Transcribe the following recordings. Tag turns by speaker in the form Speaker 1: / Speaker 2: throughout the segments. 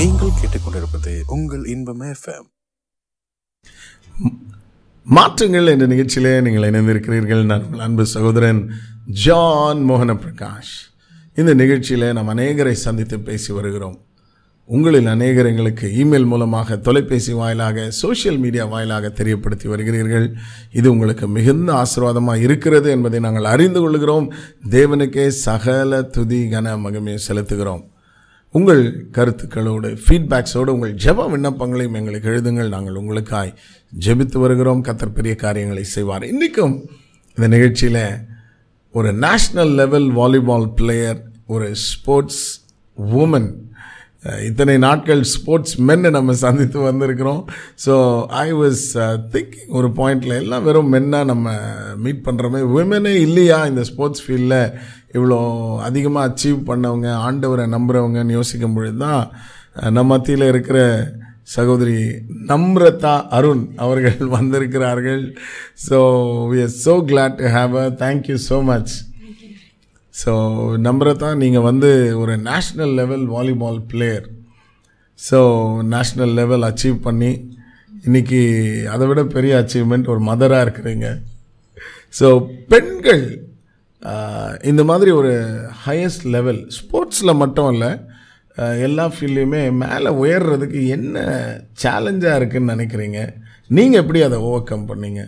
Speaker 1: நீங்கள் கேட்டுக்கொண்டிருப்பது உங்கள் இன்பம் எஃப்எம்
Speaker 2: மாற்றங்கள் என்ற நிகழ்ச்சியிலே நீங்கள் இணைந்திருக்கிறீர்கள் நான் உங்கள் அன்பு சகோதரன் ஜான் மோகன பிரகாஷ் இந்த நிகழ்ச்சியில் நாம் அநேகரை சந்தித்து பேசி வருகிறோம் உங்களில் அநேகர் எங்களுக்கு இமெயில் மூலமாக தொலைபேசி வாயிலாக சோஷியல் மீடியா வாயிலாக தெரியப்படுத்தி வருகிறீர்கள் இது உங்களுக்கு மிகுந்த ஆசீர்வாதமாக இருக்கிறது என்பதை நாங்கள் அறிந்து கொள்கிறோம் தேவனுக்கே சகல துதி கன மகிமையை செலுத்துகிறோம் உங்கள் கருத்துக்களோடு ஃபீட்பேக்ஸோடு உங்கள் ஜெப விண்ணப்பங்களையும் எங்களுக்கு எழுதுங்கள் நாங்கள் உங்களுக்காய் ஜெபித்து வருகிறோம் கத்தர் பெரிய காரியங்களை செய்வார் இன்றைக்கும் இந்த நிகழ்ச்சியில் ஒரு நேஷ்னல் லெவல் வாலிபால் பிளேயர் ஒரு ஸ்போர்ட்ஸ் உமன் இத்தனை நாட்கள் ஸ்போர்ட்ஸ் மென்னை நம்ம சந்தித்து வந்திருக்கிறோம் ஸோ ஐ வாஸ் திங்கிங் ஒரு பாயிண்டில் எல்லாம் வெறும் மென்னாக நம்ம மீட் பண்ணுறோமே விமனே இல்லையா இந்த ஸ்போர்ட்ஸ் ஃபீல்டில் இவ்வளோ அதிகமாக அச்சீவ் பண்ணவங்க ஆண்டவரை நம்புகிறவங்கன்னு யோசிக்கும் பொழுது தான் அஹ், நம்ம மத்தியில் இருக்கிற சகோதரி நம்ரதா அருண் அவர்கள் வந்திருக்கிறார்கள் so we are so glad to have a thank you so much so நம்புறதா நீங்கள் வந்து ஒரு national level volleyball player so national level achieve பண்ணி இன்னைக்கு அதை விட பெரிய அச்சீவ்மெண்ட் ஒரு மதராக இருக்கிறீங்க ஸோ பெண்கள் ஆஹ், இந்த மாதிரி ஒரு ஹையஸ்ட் லெவல் ஸ்போர்ட்ஸில் மட்டும் இல்லை ஆஹ், எல்லா ஃபீல்ட்லேயுமே மேலே உயர்றதுக்கு என்ன சேலஞ்சாக இருக்குன்னு நினைக்கிறீங்க நீங்கள் எப்படி அதை ஓவர் கம் பண்ணீங்க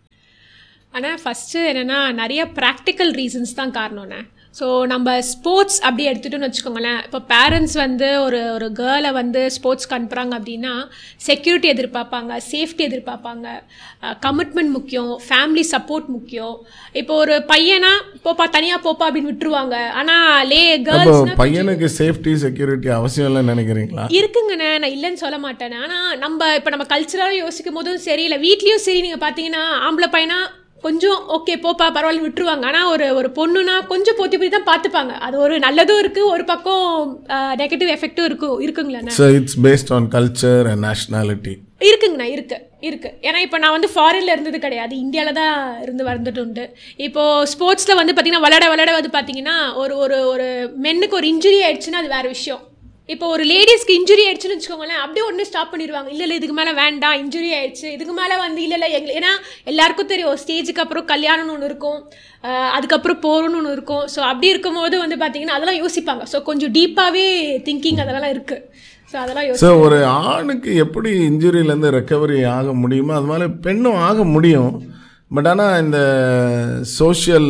Speaker 3: ஆனால் ஃபஸ்ட்டு என்னென்னா நிறைய ப்ராக்டிக்கல் ரீசன்ஸ் தான் காரணம்ண்ணே ஸோ நம்ம ஸ்போர்ட்ஸ் அப்படி எடுத்துகிட்டோன்னு வச்சுக்கோங்களேன் இப்போ பேரண்ட்ஸ் வந்து ஒரு ஒரு கேர்ளை வந்து ஸ்போர்ட்ஸ்க்கு அனுப்புகிறாங்க அப்படின்னா செக்யூரிட்டி எதிர்பார்ப்பாங்க சேஃப்டி எதிர்பார்ப்பாங்க கமிட்மெண்ட் முக்கியம் ஃபேமிலி சப்போர்ட் முக்கியம் இப்போ ஒரு பையனா போப்பா தனியாக போப்பா அப்படின்னு விட்டுருவாங்க ஆனால் லே
Speaker 2: அப்போ
Speaker 3: கேர்ள்ஸ்
Speaker 2: பையனுக்கு சேஃப்டி செக்யூரிட்டி அவசியம் இல்லைன்னு நினைக்கிறீங்களா
Speaker 3: இருக்குங்கண்ணே நான் இல்லைன்னு சொல்ல மாட்டேன் ஆனால் நம்ம இப்போ நம்ம கல்ச்சரலாக யோசிக்கும் போதும் சரி இல்லை வீட்லேயும் சரி நீங்கள் பார்த்தீங்கன்னா ஆம்பளை பையனா கொஞ்சம் ஓகே போப்பா பரவாயில்ல விட்டுருவாங்க ஆனால் ஒரு ஒரு பொண்ணுனா கொஞ்சம் போத்தி போத்தி தான் பார்த்துப்பாங்க அது ஒரு நல்லதும் இருக்குது ஒரு பக்கம் நெகட்டிவ் எஃபெக்ட்டும் இருக்கும் இருக்குங்களேண்ணே
Speaker 2: so it's based on culture and nationality
Speaker 3: இருக்குங்கண்ணா இருக்கு இருக்கு ஏன்னா இப்போ நான் வந்து ஃபாரின்ல இருந்தது கிடையாது இந்தியாவில் தான் இருந்து வந்துட்டு உண்டு இப்போ ஸ்போர்ட்ஸில் வந்து பார்த்தீங்கன்னா விளையாட விளையாட வந்து பார்த்தீங்கன்னா ஒரு ஒரு ஒரு மென்னுக்கு ஒரு இன்ஜுரி ஆயிடுச்சுன்னா அது வேற விஷயம் இப்போ ஒரு லேடிஸ்க்கு இன்ஜுரி ஆயிடுச்சுன்னு வச்சுக்கோங்களேன் அப்படியே உடனே ஸ்டாப் பண்ணிடுவாங்க இல்லை இல்லை இதுக்கு மேலே வேண்டாம் இன்ஜுரி ஆயிடுச்சு இதுக்கு மேலே வந்து இல்லை இல்லை எங்க ஏன்னா எல்லாருக்கும் தெரியும் ஒரு ஸ்டேஜுக்கு அப்புறம் கல்யாணம்னு ஒன்று இருக்கும் அஹ் அதுக்கப்புறம் போகணும்னு ஒன்று இருக்கும் ஸோ அப்படி இருக்கும்போது வந்து பார்த்தீங்கன்னா அதெல்லாம் யோசிப்பாங்க ஸோ கொஞ்சம் டீப்பாகவே திங்கிங் அதெல்லாம் இருக்குது ஸோ அதெல்லாம் யோசி
Speaker 2: ஸோ ஒரு ஆணுக்கு எப்படி இன்ஜுரியிலேருந்து ரெக்கவரி ஆக முடியுமோ அது மாதிரி பெண்ணும் ஆக முடியும் பட் ஆனால் இந்த சோஷியல்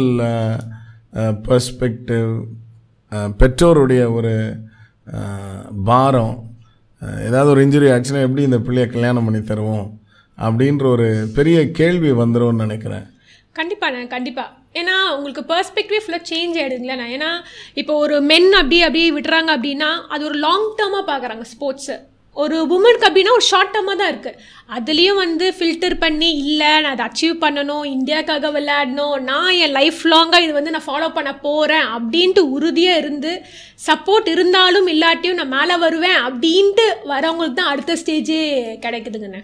Speaker 2: பர்ஸ்பெக்டிவ் பெற்றோருடைய ஒரு அஹ், பாரம் அஹ், ஏதாவது ஒரு இன்ஜுரி ஆச்சுன்னா எப்படி இந்த பிள்ளைய கல்யாணம் பண்ணி தருவோம் அப்படின்ற ஒரு பெரிய கேள்வி வந்துரும்னு நினைக்கிறேன்
Speaker 3: கண்டிப்பாண்ணே கண்டிப்பாக ஏன்னா உங்களுக்கு பெர்ஸ்பெக்டிவ் ஃபுல்லாக சேஞ்ச் ஆகிடுங்களேண்ணா ஏன்னா இப்போ ஒரு மென் அப்படி அப்படியே விட்டுறாங்க அப்படின்னா அது ஒரு லாங் டேர்மாக பார்க்குறாங்க ஸ்போர்ட்ஸு ஒரு உமனுக்கு அப்படின்னா ஒரு ஷார்ட் டேர்மாக தான் இருக்குது அதுலேயும் வந்து ஃபில்டர் பண்ணி இல்லை நான் அதை அச்சீவ் பண்ணணும் இந்தியாவுக்காக விளையாடணும் நான் என் லைஃப் லாங்காக இது வந்து நான் ஃபாலோ பண்ண போகிறேன் அப்படின்ட்டு உறுதியாக இருந்து சப்போர்ட் இருந்தாலும் இல்லாட்டியும் நான் மேலே வருவேன் அப்படின்ட்டு வரவங்களுக்கு தான் அடுத்த ஸ்டேஜே கிடைக்குதுங்கண்ணே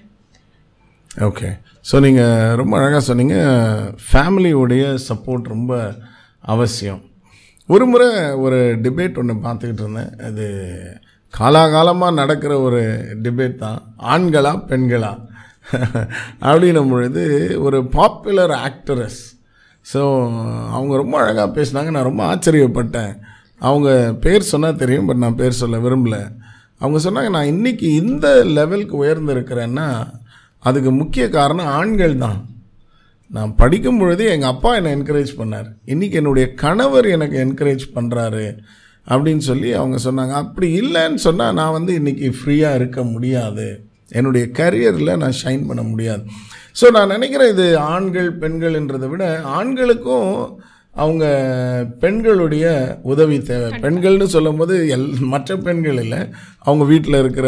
Speaker 2: ஓகே ஸோ நீங்கள் ரொம்ப அழகாக சொன்னீங்க ஃபேமிலியோடைய சப்போர்ட் ரொம்ப அவசியம் ஒரு முறை ஒரு டிபேட் ஒன்று பார்த்துக்கிட்டு இருந்தேன் அது காலாகாலமாக நடக்கிற ஒரு டிபேட் தான் ஆண்களா பெண்களா அப்படின்னும் பொழுது ஒரு பாப்புலர் ஆக்டரஸ் ஸோ அவங்க ரொம்ப அழகாக பேசினாங்க நான் ரொம்ப ஆச்சரியப்பட்டேன் அவங்க பேர் சொன்னால் தெரியும் பட் நான் பேர் சொல்ல விரும்பல அவங்க சொன்னாங்க நான் இன்னைக்கு இந்த லெவலுக்கு உயர்ந்திருக்கிறேன்னா அதுக்கு முக்கிய காரணம் ஆண்கள் தான் நான் படிக்கும் பொழுது எங்கள் அப்பா என்னை என்கரேஜ் பண்ணார் இன்றைக்கி என்னுடைய கணவர் எனக்கு என்கரேஜ் பண்ணுறாரு அப்படின்னு சொல்லி அவங்க சொன்னாங்க அப்படி இல்லைன்னு சொன்னால் நான் வந்து இன்றைக்கி ஃப்ரீயாக இருக்க முடியாது என்னுடைய கரியரில் நான் ஷைன் பண்ண முடியாது ஸோ நான் நினைக்கிறேன் இது ஆண்கள் பெண்கள்ன்றதை விட ஆண்களுக்கும் அவங்க பெண்களுடைய உதவி தேவை பெண்கள்னு சொல்லும்போது எல் மற்ற பெண்கள் இல்லை அவங்க வீட்டில் இருக்கிற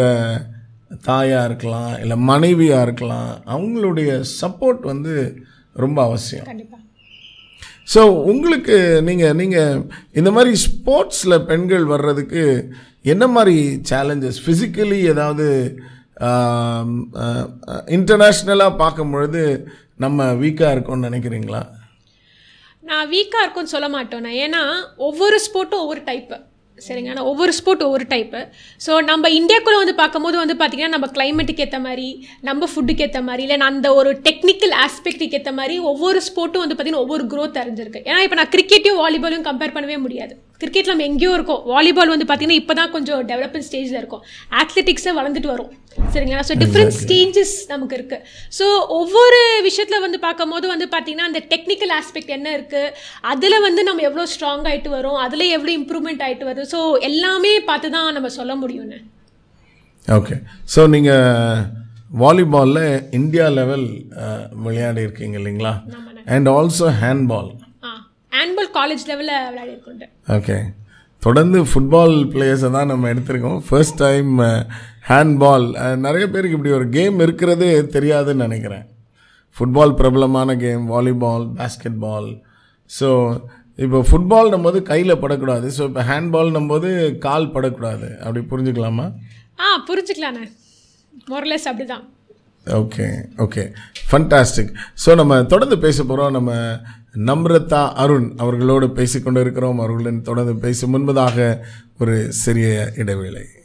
Speaker 2: தாயாக இருக்கலாம் இல்லை மனைவியாக இருக்கலாம் அவங்களுடைய சப்போர்ட் வந்து ரொம்ப அவசியம்
Speaker 3: கண்டிப்பாக
Speaker 2: ஸோ உங்களுக்கு நீங்கள் நீங்கள் இந்த மாதிரி ஸ்போர்ட்ஸில் பெண்கள் வர்றதுக்கு என்ன மாதிரி சேலஞ்சஸ் ஃபிசிக்கலி ஏதாவது இன்டர்நேஷ்னலாக பார்க்கும் பொழுது நம்ம வீக்காக இருக்கோம்னு நினைக்கிறீங்களா
Speaker 3: நான் வீக்காக இருக்கும்னு சொல்ல மாட்டேன் நான் ஏன்னா ஒவ்வொரு ஸ்போர்ட்டும் ஒவ்வொரு டைப்பு சரிங்க ஆனால் ஒவ்வொரு ஸ்போர்ட் ஒவ்வொரு டைப்பு ஸோ நம்ம இந்தியாக்குள்ளே வந்து பார்க்கும்போது வந்து பார்த்திங்கன்னா நம்ம கிளைமேட்டுக்கு ஏற்ற மாதிரி நம்ம ஃபுட்டுக்கு ஏற்ற மாதிரி இல்லை அந்த ஒரு டெக்னிக்கல் ஆஸ்பெக்ட்டுக்கு ஏற்ற மாதிரி ஒவ்வொரு ஸ்போர்ட்டும் வந்து பார்த்திங்கன்னா ஒவ்வொரு க்ரோத் அறிஞ்சிருக்கு ஏன்னா இப்போ நான் கிரிக்கெட்டையும் வாலிபாலையும் கம்பேர் பண்ணவே முடியாது கிரிக்கெட் நம்ம எங்கேயோ இருக்கோம் வாலிபால் வந்து பார்த்தீங்கன்னா இப்போ தான் கொஞ்சம் டெவலப்மெண்ட் ஸ்டேஜில் இருக்கும் அத்லெட்டிக்ஸை வளர்ந்துட்டு வரும் சரிங்களா ஸோ டிஃப்ரெண்ட் ஸ்டேஜஸ் நமக்கு இருக்குது ஸோ ஒவ்வொரு விஷயத்தில் வந்து பார்க்கும்போது வந்து பார்த்தீங்கன்னா அந்த டெக்னிக்கல் ஆஸ்பெக்ட் என்ன இருக்குது அதில் வந்து நம்ம எவ்வளோ ஸ்ட்ராங் ஆகிட்டு வரோம் அதில் எவ்வளோ இம்ப்ரூவ்மெண்ட் ஆகிட்டு வருது ஸோ எல்லாமே பார்த்து தான் நம்ம சொல்ல முடியும்னு
Speaker 2: ஓகே ஸோ நீங்கள் வாலிபாலில் இந்தியா லெவல் விளையாடி இருக்கீங்க இல்லைங்களா and also handball
Speaker 3: ah handball college லெவலில் விளையாடி இருக்கோம்
Speaker 2: ஓகே தொடர்ந்து ஃபுட்பால் பிளேயர்ஸை தான் நம்ம எடுத்திருக்கோம் ஃபர்ஸ்ட் டைம் ஹேண்ட்பால் நிறைய பேருக்கு இப்படி ஒரு கேம் இருக்கிறதே தெரியாதுன்னு நினைக்கிறேன் ஃபுட்பால் பிரபலமான game volleyball basketball so இப்போ ஃபுட்பால்னும் போது கையில் படக்கூடாது ஸோ இப்போ ஹேண்ட்பால்னும் போது கால் படக்கூடாது அப்படி புரிஞ்சுக்கலாமா
Speaker 3: ஆ புரிஞ்சுக்கலாண்ணே மொரலஸ் அப்படி தான்
Speaker 2: ஓகே ஓகே ஃபண்டாஸ்டிக் ஸோ நம்ம தொடர்ந்து பேச போகிறோம் நம்ம நம்ரதா அருண் அவர்களோடு பேசிக்கொண்டு இருக்கிறோம் அவர்களுடன் தொடர்ந்து பேசும் முன்பதாக ஒரு சிறிய இடைவேளை